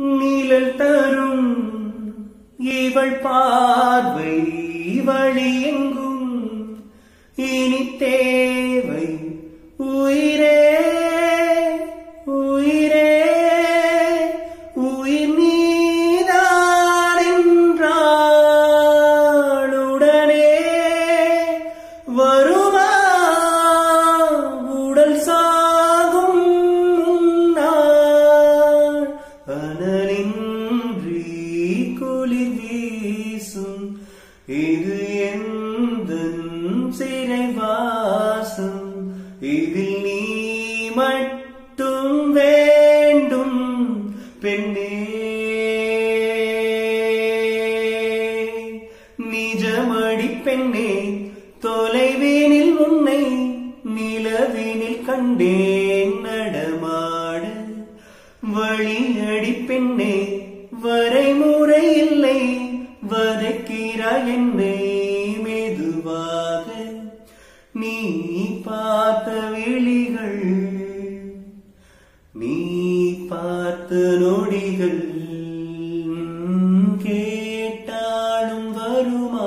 நிழல் தரும் இவள் பார்வை வழி எங்கும் இனி தேவை உயிரே உயிரே உயிர் நீதான் என்றாள் உடனே வருமா உடல் சாகும் முன்னாள் அனலின்றி குளிர் வீசும் இது எந்த சிறைவாசம் இதில் நீ மட்டும் வேண்டும் பெண்ணே நிஜமடி பெண்ணே தொலைவேனில் உன்னை நிலவினில் கண்டேன் நடமாட வழியடி பெண்ணே வரைமுறை இல்லை வதைக்கிறாய் என்னை மெதுவாக நீ பார்த்த விழிகள் நீ பார்த்த நொடிகள் கேட்டாலும் வருமா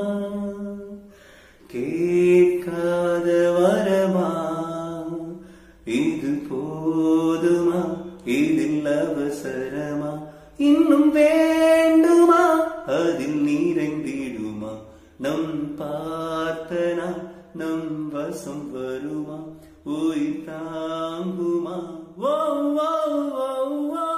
கேட்காத வரமா இது போதுமா இதில் அவசரமா இன்னும் வேண்டுமா அதில் நிறைந்திடுமா நம் பார்த்தனா நம் வசம் வருமா உயிர் தாங்குமா ஓ ஓ ஓ ஓ